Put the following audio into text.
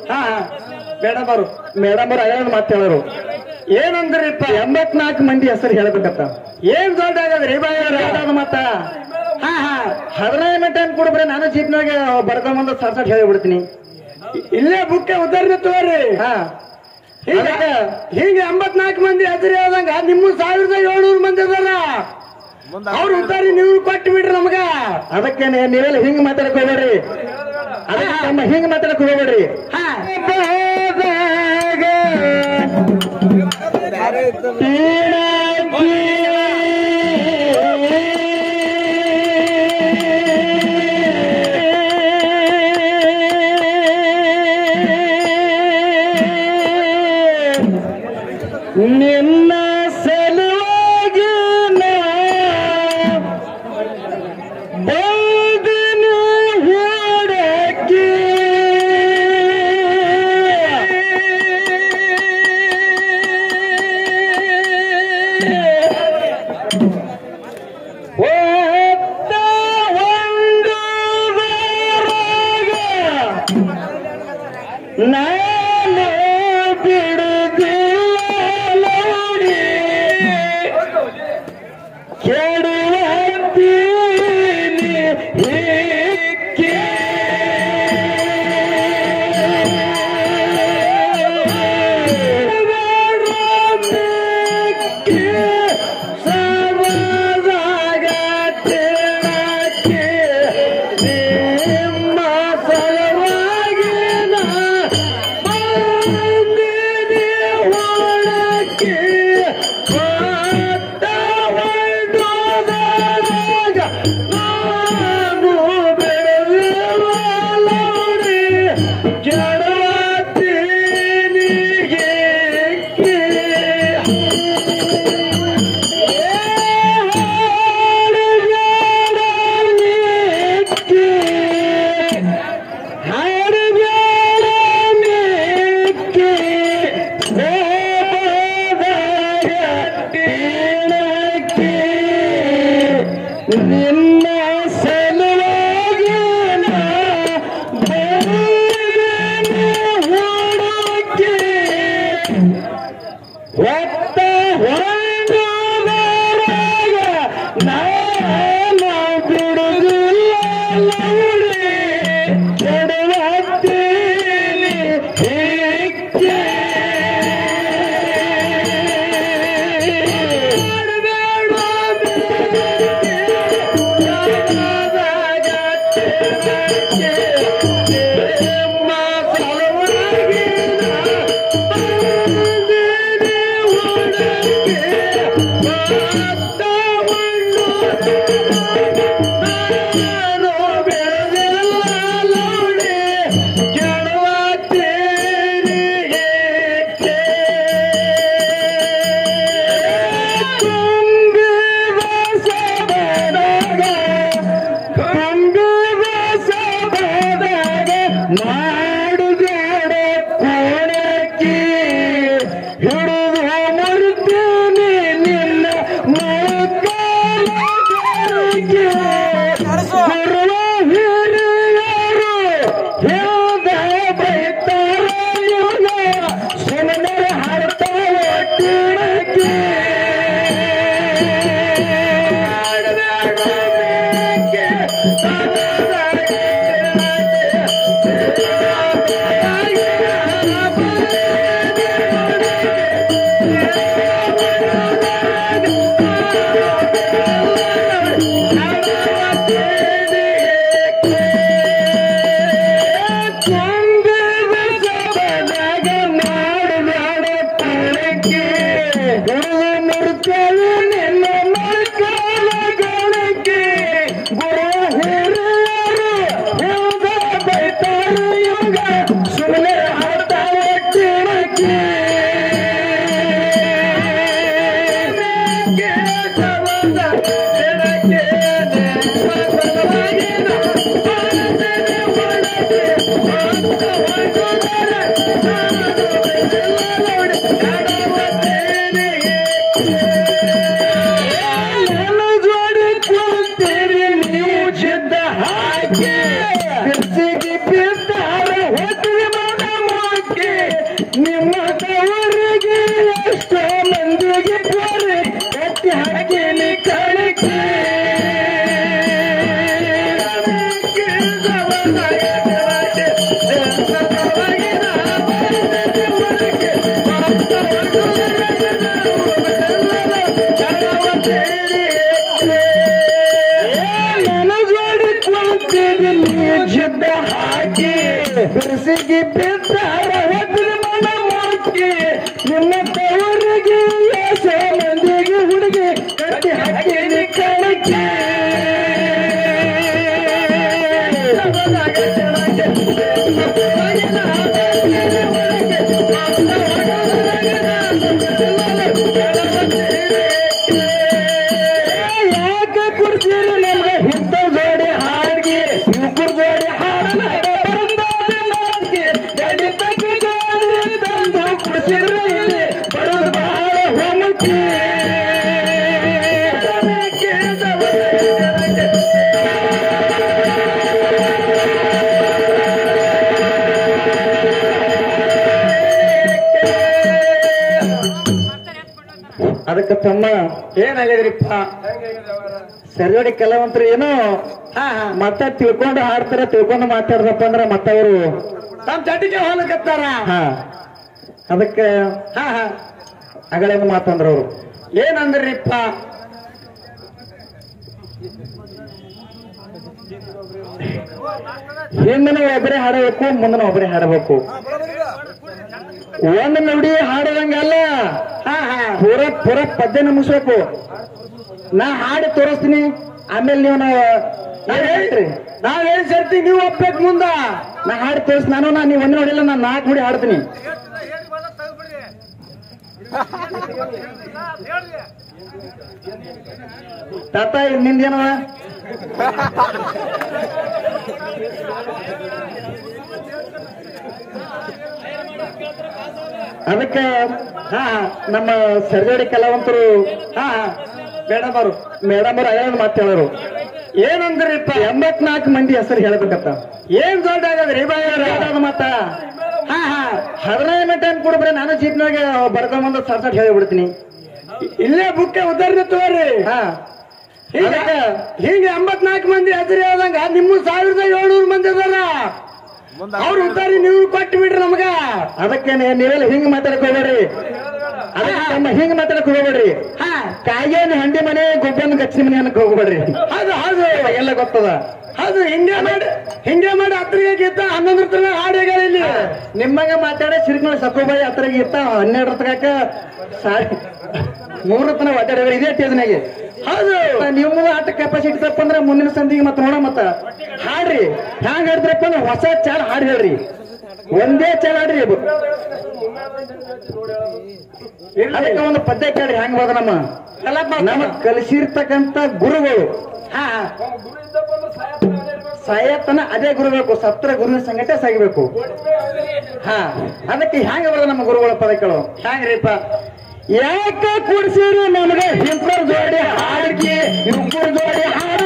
ಹಾ ಮೇಡಮ್ ಅವರು ಮೇಡಮ್ ಅವರು ಐರನ್ ಮಾತು ಹೇಳೋರು ಏನಂದ್ರಿಪ್ಪ ಎಂಬತ್ನಾಲ್ಕು ಮಂದಿ ಹೆಸರು ಹೇಳ್ಬೇಕತ್ತ ಏನ್ ದೊಡ್ಡ ಆಗದ್ರಿ ಬಾಯ ಮತ್ತ ಹಾ ಹಾ ಹದಿನೈದು ಟೈಮ್ ಕೊಡ್ಬ್ರೆ ನಾನು ಜೀಪ್ನಾಗ ಬರ್ಕೊಂಬಂದು ಸರ್ ಸರ್ ಹೇಳಿಬಿಡ್ತೀನಿ ಇಲ್ಲೇ ಬುಕ್ಕೆ ಉದ್ದಾರ ತೋರಿ ಹಾ ಹೀಗೆ ಎಂಬತ್ನಾಲ್ಕು ಮಂದಿ ಹೆಸರು ಹೇಳ್ದಂಗ ನಿಮ್ಮ ಸಾವಿರದ ಏಳ್ನೂರು ಮಂದಿ ಅದಾರ ಅವ್ರು ಉದ್ದಾರಿ ನೀವು ಕೊಟ್ಟು ಬಿಡ್ರಿ ನಮಗ ಅದಕ್ಕೆ ನೀವೆಲ್ಲ ಹಿಂಗ್ ಮಾತಾಡಕ್ ಹೋಗ್ಬೇಡ್ರಿ ಅದಕ್ಕೆ ನಮ್ಮ ಹಿಂಗ್ ಮಾತಾಡಕ್ ಹೋಗ್ಬೇಡ್ರಿ ಹಾ ನಿನ್ನ ಸಲುವಾಗಿ ನಾ ಬೌದ್ಧನ ಹೊರಕ್ಕೆ ಒತ್ತ ಒಂದು ನಾನು ಬಿಡುದಿಲ್ಲ ನೋಡಿ ಕೆಡುವತ್ತೀನಿ ಏಕೆ? ಬೇಡಕ್ಕೆ ಸವದಾಗ ತಿಳಕ್ಕೆ ನಿಮ್ಮ ಸಲುವಾಗಿ ನಾ ಬಂದಿನಿ ಒಳಕ್ಕೆ ಹೊತ್ತ ಹೊರಡೋದಾಗ ನಾನು ಬೆಳೆಯುವಲ್ಲೋಡಿ ಕೆಡವತ್ತೀನಿ ಏಕೆ? ನಿನ್ನ ಸಲುವಾಗಿ ನಾ ಬಂದಿದ್ದೇನೆ ಹುಡುಕಿ ಒತ್ತ ಹೊರಡುವವರಾಗ ನಾನು ಬಿಡುದಿಲ್ಲ ನೋಡಿ ಕೆಡವತ್ತೀನಿ ಏಕೆ? ನಿಮ್ಮ ಸಲುವಾಗಿ ನಾ ಮಾಡುಗಡ ಕೋಣಕ್ಕೆ ಹಿಡಿದು ಮರುತ್ತೇನೆ ನಿನ್ನ ಮೊಳಕಾಲಕ್ಕೆ ಗುರುವ ಹಿರಿಯರು ಹೇಳ್ದ ಬೈತಾರ ಇವನ ಸುಮ್ಮನೆ ಹಾಡ್ತಾವ ಟಿಣಕ್ಕೆ ಸುಮ್ಮನೆ ಹಾಡ್ತಾವ ನನ್ನ ಜೋಡಿ ಕುಂತೀರಿ ನೀವು ಜಿದ್ದ ಹಾಗೆ ಬಿಸಿಗೆ ಬಿದ್ದಾರ ಹೋದ್ರಿ ಮನ ಬಿದ್ದಾರ ಒಬ್ಬರ ಮನ ಮುಚ್ಚಿ ನಿಮ್ಮ ತವರಿಗೆ ಎಸ ಮಂದಿಗೆ ಹುಡುಗಿ ಕಟ್ಟಿ ಹಾಕಿ ಕಣಕ್ಕೆ ಯಾಕ ಕುಡ್ತೀರಿ ನಮ್ಗೆ ಇಂಥ ಜೋಡಿ ಹಾಡಿಗೆ ಇವ್ಕುರ್ ಜೋಡಿ ಹಾಡಲ್ಲ ತಂದು ಕುಡಿಸಿದ್ರೆ ಇಲ್ಲಿ ಬರೋದು ಬಹಳ ಹೋಮಕ್ಕೆ ಅದಕ್ಕೆ ತಮ್ಮ ಏನಾಗಿದ್ರಿಪ್ಪ ಸರಿಯೋಡಿ ಕೆಲವಂತರು ಏನೋ ಹಾ ಹಾ ಮತ್ತೆ ತಿಳ್ಕೊಂಡು ಹಾಡ್ತಾರ ತಿಳ್ಕೊಂಡು ಮಾತಾಡ್ದಪ್ಪ ಅಂದ್ರ ಮತ್ತ ಅವರು ತಮ್ಮ ಚಟಿಗೆ ಹೋಲಕತ್ತಾರ ಹಾ ಅದಕ್ಕೆ ಹಾ ಹಾ ಅಗಳೇನು ಮಾತಂದ್ರ ಅವರು ಏನಂದ್ರಿಪ್ಪ ಹಿಂದಿನ ಒಬ್ಬರೇ ಹಾಡಬೇಕು ಮುಂದಿನ ಒಬ್ಬರೇ ಹಾಡಬೇಕು ಒಂದು ನುಡಿ ಹಾಡದಂಗಲ್ಲ ಹಾ ಹಾ ಪೂರ ಪೂರ ಪದ್ಯ ಮುಗಿಸ್ಬೇಕು ನಾ ಹಾಡಿ ತೋರಿಸ್ತೀನಿ ಆಮೇಲೆ ನೀವು ನಾವ್ ಏನ್ ಸರ್ತಿ ನೀವು ಒಪ್ಬೇಕು ಮುಂದ ನಾ ಹಾಡಿ ತೋರಿಸ್ ನಾನು ನಾ ನೀವು ಒಂದ್ ನೋಡಿಲ್ಲ ನಾನು ನಾಲ್ಕು ನುಡಿ ಹಾಡ್ತೀನಿ ತಾತ ನಿಂದೇನವ ಅದಕ್ಕೆ ಹಾ ನಮ್ಮ ಸರ್ಜೋಡಿ ಕಲಾವಂತರು ಹಾ ಮೇಡಮ್ ಅವರು ಮೇಡಮ್ ಅವರು ಅಯ್ಯ ಮಾತು ಹೇಳೋರು ಏನಂದ್ರಿಪ್ಪ ಎಂಬತ್ನಾಲ್ಕು ಮಂದಿ ಹೆಸರು ಹೇಳ್ಬೇಕತ್ತ ಏನ್ ದೊಡ್ಡ ಆಗದ್ರಿ ಬಾಯ ಮತ್ತ ಹಾ ಹಾ ಹದಿನೈದು ಮಿನಿಟ್ ಟೈಮ್ ಕೊಡ್ಬ್ರಿ ನಾನು ಜೀಪ್ನಾಗ ಬರ್ಕೊಂಬಂದು ಸರ್ ಸರ್ ಹೇಳಿಬಿಡ್ತೀನಿ ಇಲ್ಲೇ ಬುಕ್ಕೆ ಉದಾಹರಣೆ ತೋರಿ ಹಾ ಅದಕ್ಕೆ ಹೀಗೆ ಎಂಬತ್ನಾಲ್ಕು ಮಂದಿ ಹೆಸರು ಹೇಳ್ದಂಗ ನಿಮ್ಮ ಸಾವಿರದ ಏಳ್ನೂರು ಮಂದಿ ಅದಾರ ಅವ್ರ ಉದ್ದಾರಿ ನೀವು ಕೊಟ್ಟು ಬಿಡ್ರಿ ನಮಗ ಅದಕ್ಕೆ ನೀ- ನೀವೆಲ್ಲ ಹಿಂಗ್ ಮಾತಾಡಕ್ ಹೋಗ್ಬೇಡ್ರಿ ಅದಕ್ಕೆ ತಮ್ಮ ಹಿಂಗ್ ಮಾತಾಡಕ್ ಹೋಗ್ಬೇಡ್ರಿ ಕಾಯೇನು ಹಂಡಿ ಮನೆ ಗೊಬ್ಬನ ಗಚ್ಚಿ ಮನೆ ಅನ್ನಕ್ ಹೋಗ್ಬೇಡ್ರಿ ಹೌದು ಹೌದು ಎಲ್ಲ ಗೊತ್ತದ ಹೌದು ಹಿಂಗೆ ಮಾಡಿ ಹಿಂಗೆ ಮಾಡಿ ಹತ್ರಿಗೆ ಗೀತ ಹನ್ನೊಂದು ತನ ಹಾಡಿಗಳ ಇಲ್ಲಿ ನಿಮ್ಮಂಗ ಮಾತಾಡ ಸಿರಿಗಳ ಸಕೋಬಾಯಿ ಹತ್ರ ಗೀತ ಹನ್ನೆರಡು ತನಕ ಸಾರಿ ಮೂರು ತನ ಒದ್ದಾಡಿದ್ರೆ ಇದೇ ಟೇಜ್ನಾಗೆ ಹೌದು ನಿಮ್ಮ ಆಟ ಕೆಪಾಸಿಟಿ ತಪ್ಪಂದ್ರೆ ಮುಂದಿನ ಸಂದಿಗೆ ಮತ್ತೆ ನೋಡ ಮತ್ತ ಹಾಡ್ರಿ ಹ್ಯಾಂಗ ಹಾಡ್ದ್ರಪ್ಪ ಅಂದ್ರೆ ಹೊಸ ಚಾಲ್ ಹಾಡ್ ಹೇಳ್ರಿ ಒಂದೇ ಚಾಲ್ ಹಾಡ್ರಿ ಇದು. ಅದಕ್ಕೆ ಒಂದು ಪದ್ಯ ಕೇಳ್ರಿ ಹೆಂಗ್ ಹೋದ ನಮ್ಮ ನಮ್ಮ ಕಲಿಸಿರ್ತಕ್ಕಂತ ಗುರುಗಳು ಹಾ ಸಾಯತನ ಅದೇ ಗುರುಬೇಕು ಸತ್ರ ಗುರುವಿನ ಸಂಗಟ ಸಾಗಬೇಕು ಹಾ ಅದಕ್ಕೆ ಹ್ಯಾಂಗ ಬರೋದು ನಮ್ಮ ಗುರುಗಳ ಪದಗಳು ಹ್ಯಾಂಗ್ರಿಪ್ಪ ಯಾಕ ಕುಡ್ಸಿರಿ ನಮಗೆ ಇಂಪರ್ ಜೋಡಿ ಹಾಡಿಕೆ ಇಂಪರ್ ಜೋಡಿ ಹಾಡ